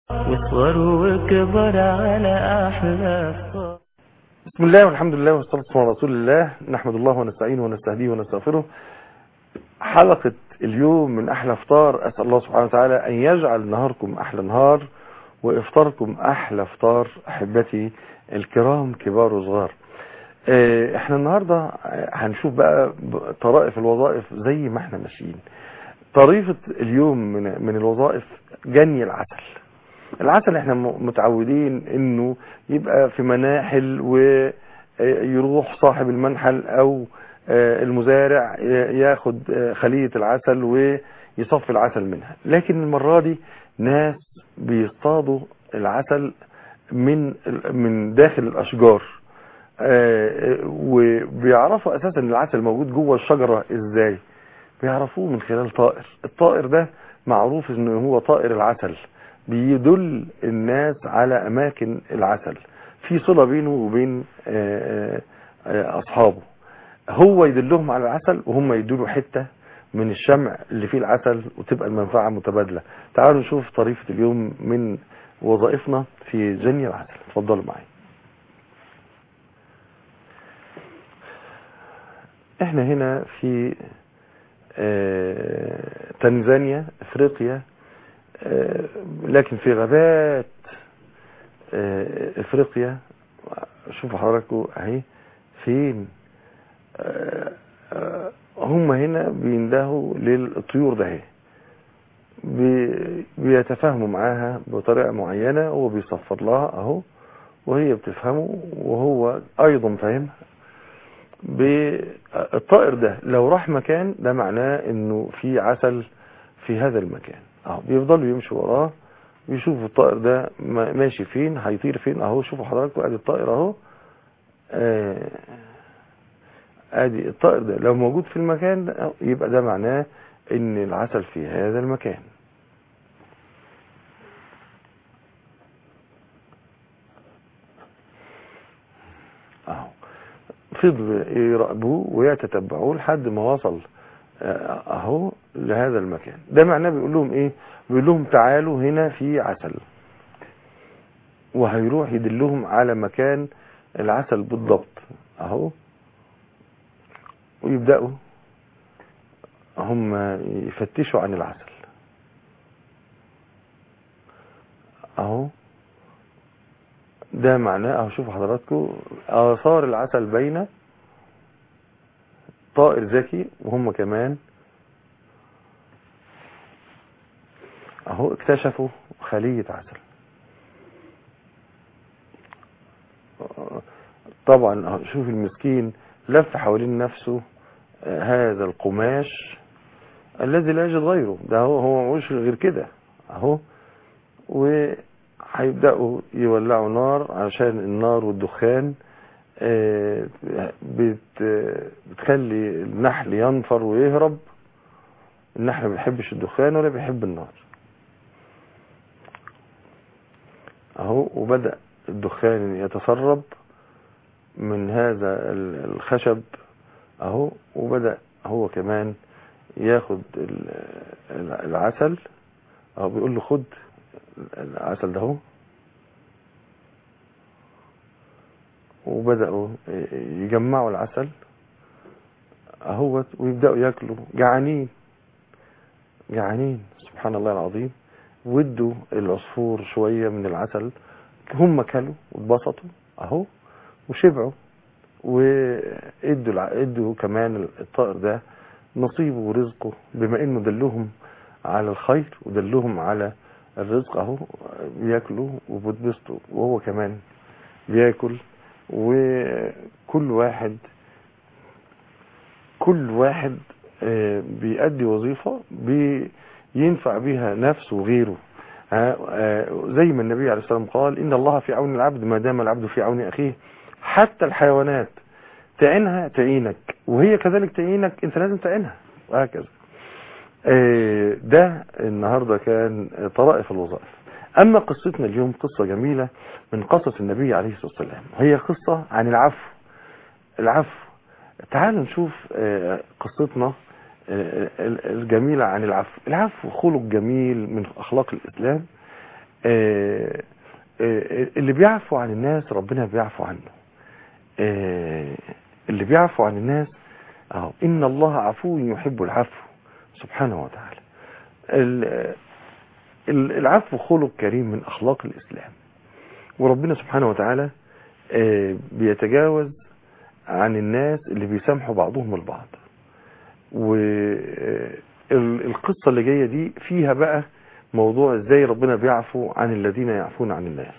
واصغر وكبر على أحلى فطار بسم الله والحمد لله والصلاة والسلام على رسول الله نحمد الله ونستعينه ونستهديه ونستغفره حلقة اليوم من أحلى فطار أسأل الله سبحانه وتعالى أن يجعل نهاركم أحلى نهار وإفطاركم أحلى فطار أحبتي الكرام كبار وصغار آه، احنا النهاردة هنشوف بقى طرائف الوظائف زي ما احنا ماشيين طريفة اليوم من, من الوظائف جني العسل العسل احنا م- متعودين انه يبقى في مناحل ويروح صاحب المنحل او آه، المزارع ي- ياخد آه، خلية العسل ويصفي العسل منها لكن المرة دي ناس بيصطادوا العسل من من داخل الاشجار آه، وبيعرفوا اساسا ان العسل موجود جوه الشجرة ازاي بيعرفوه من خلال طائر الطائر ده معروف انه هو طائر العسل بيدل الناس على اماكن العسل في صلة بينه وبين آه، آه، اصحابه هو يدلهم على العسل وهم يدلوا حتة من الشمع اللي فيه العسل وتبقى المنفعة متبادلة تعالوا نشوف طريفة اليوم من وظائفنا في جني العسل اتفضلوا معي احنا هنا في آه، تنزانيا افريقيا آه، لكن في غابات آه، افريقيا شوفوا حضراتكم اهي فين آه، آه، هم هنا بيندهوا للطيور ده اهي بي- بيتفاهموا معاها بطريقة معينة هو بيصفر لها اهو وهي بتفهمه وهو ايضا فاهمها بالطائر ده لو راح مكان ده معناه انه في عسل في هذا المكان اهو بيفضلوا يمشوا وراه بيشوفوا الطائر ده ما- ماشي فين هيطير فين اهو شوفوا حضراتكم ادي الطائر اهو آه، ادي الطائر ده لو موجود في المكان ده يبقى ده معناه ان العسل في هذا المكان اهو فضلوا يراقبوه ويتتبعوه لحد ما وصل آه، اهو لهذا المكان ده معناه بيقول لهم ايه بيقول لهم تعالوا هنا في عسل وهيروح يدلهم على مكان العسل بالضبط اهو ويبدأوا هم يفتشوا عن العسل اهو ده معناه اهو شوفوا حضراتكم اثار العسل باينه طائر ذكي وهم كمان اهو اكتشفوا خلية عسل طبعا أهو شوف المسكين لف حوالين نفسه آه، هذا القماش الذي لا يوجد غيره ده هو هو مش غير كده اهو وهيبداوا يولعوا نار عشان النار والدخان آه، بت- بتخلي النحل ينفر ويهرب النحل ما بيحبش الدخان ولا بيحب النار اهو وبدأ الدخان يتسرب من هذا ال- الخشب اهو وبدأ هو كمان ياخد ال- ال- العسل اهو بيقول له خد العسل ده اهو وبدأوا يجمعوا العسل اهوت ويبدأوا ياكلوا جعانين جعانين سبحان الله العظيم ودوا العصفور شوية من العسل هم كلوا واتبسطوا اهو وشبعوا وادوا الع- ادوا كمان الطائر ده نصيبه ورزقه بما انه دلهم على الخير ودلهم على الرزق اهو بياكلوا وبيتبسطوا وهو كمان بياكل وكل واحد كل واحد آه، بيأدي وظيفة بينفع بها نفسه وغيره ها، آه، زي ما النبي عليه الصلاة والسلام قال إن الله في عون العبد ما دام العبد في عون أخيه حتى الحيوانات تعينها تعينك وهي كذلك تعينك انت لازم تعينها وهكذا آه، ده النهاردة كان طرائف الوظائف أما قصتنا اليوم قصة جميلة من قصص النبي عليه الصلاة والسلام هي قصة عن العفو العفو تعالوا نشوف آه، قصتنا آه، الجميلة عن العفو العفو خلق جميل من أخلاق الإسلام آه، آه، اللي بيعفو عن الناس ربنا بيعفو عنه آه، اللي بيعفو عن الناس اهو ان الله عفو يحب العفو سبحانه وتعالى ال- ال- العفو خلق كريم من اخلاق الاسلام وربنا سبحانه وتعالى آه، بيتجاوز عن الناس اللي بيسامحوا بعضهم البعض والقصة اللي جاية دي فيها بقى موضوع ازاي ربنا بيعفو عن الذين يعفون عن الناس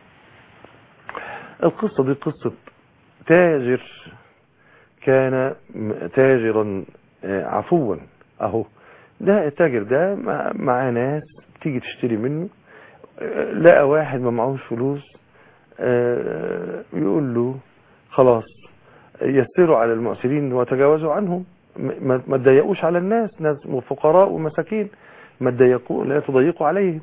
القصة دي قصة تاجر كان م- تاجرا آه، عفوا اهو ده التاجر ده مع- معاه ناس تيجي تشتري منه آه، لقى واحد ما معهوش فلوس آه، يقول له خلاص يسروا على المعسرين وتجاوزوا عنهم م- ما ما تضيقوش على الناس ناس فقراء ومساكين ما تضيقوا لا تضيقوا عليهم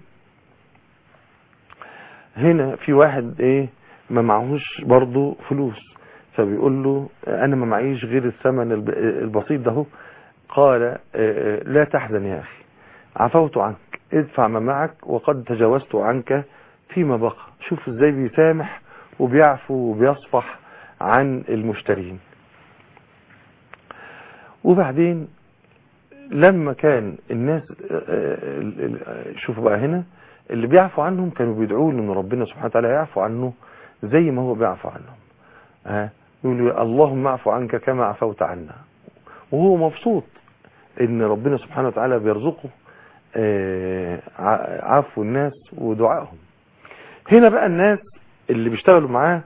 هنا في واحد ايه ما معهوش برضه فلوس فبيقول له انا ما معيش غير الثمن الب- البسيط ده هو. قال آه، آه، لا تحزن يا اخي عفوت عنك ادفع ما معك وقد تجاوزت عنك فيما بقى شوف ازاي بيسامح وبيعفو وبيصفح عن المشترين وبعدين لما كان الناس آه، آه، ال- ال- شوفوا بقى هنا اللي بيعفو عنهم كانوا بيدعوا له ان ربنا سبحانه وتعالى يعفو عنه زي ما هو بيعفو عنهم ها يقولوا اللهم اعفو عنك كما عفوت عنا وهو مبسوط ان ربنا سبحانه وتعالى بيرزقه آه، ع- عفو الناس ودعائهم هنا بقى الناس اللي بيشتغلوا معاه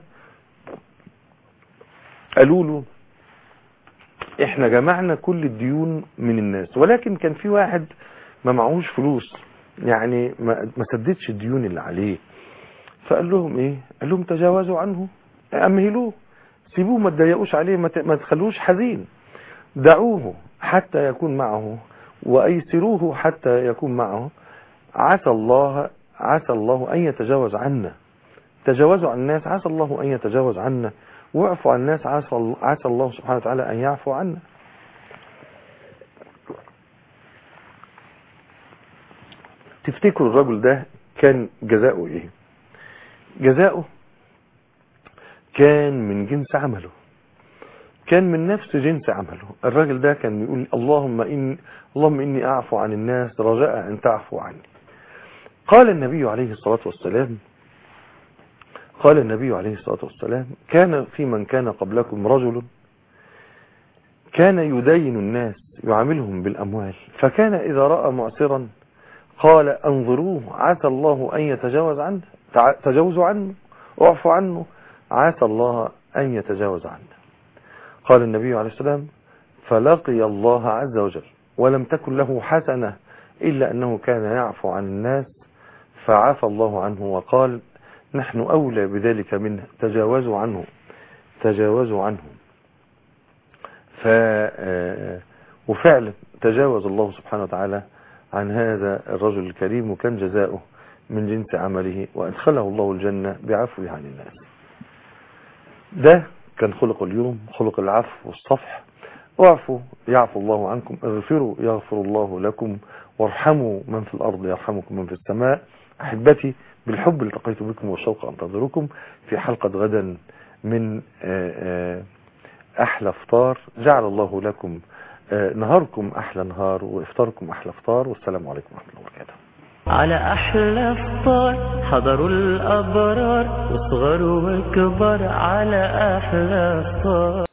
قالوا له احنا جمعنا كل الديون من الناس ولكن كان في واحد ما معهوش فلوس يعني ما ما سددش الديون اللي عليه فقال لهم ايه قال لهم تجاوزوا عنه امهلوه سيبوه ما تضايقوش عليه ما ت- ما تخلوش حزين دعوه حتى يكون معه وايسروه حتى يكون معه عسى الله عسى الله ان يتجاوز عنا تجاوزوا عن الناس عسى الله ان يتجاوز عنا واعفوا عن الناس عسى عسى الله سبحانه وتعالى ان يعفو عنا تفتكروا الرجل ده كان جزاؤه ايه جزاؤه كان من جنس عمله كان من نفس جنس عمله الراجل ده كان يقول اللهم إن اللهم إني أعفو عن الناس رجاء أن تعفو عني قال النبي عليه الصلاة والسلام قال النبي عليه الصلاة والسلام كان في من كان قبلكم رجل كان يدين الناس يعاملهم بالأموال فكان إذا رأى معسرا قال انظروه عسى الله أن يتجاوز عنه تع- تجاوزوا عنه اعفوا عنه عسى الله أن يتجاوز عنه قال النبي عليه السلام فلقي الله عز وجل ولم تكن له حسنة إلا أنه كان يعفو عن الناس فعفى الله عنه وقال نحن أولى بذلك منه تجاوزوا عنه تجاوزوا عنه ف آه، وفعلا تجاوز الله سبحانه وتعالى عن هذا الرجل الكريم وكان جزاؤه من جنس عمله وأدخله الله الجنة بعفوه عن الناس ده كان خلق اليوم خلق العفو والصفح واعفوا يعفو الله عنكم اغفروا يغفر الله لكم وارحموا من في الأرض يرحمكم من في السماء أحبتي بالحب التقيت بكم والشوق أنتظركم في حلقة غدا من آه، آه، أحلى فطار جعل الله لكم آه، نهاركم أحلى نهار وإفطاركم أحلى فطار والسلام عليكم ورحمة الله وبركاته على أحلى فطار حضروا الأبرار وصغر وكبر على أحلى فطار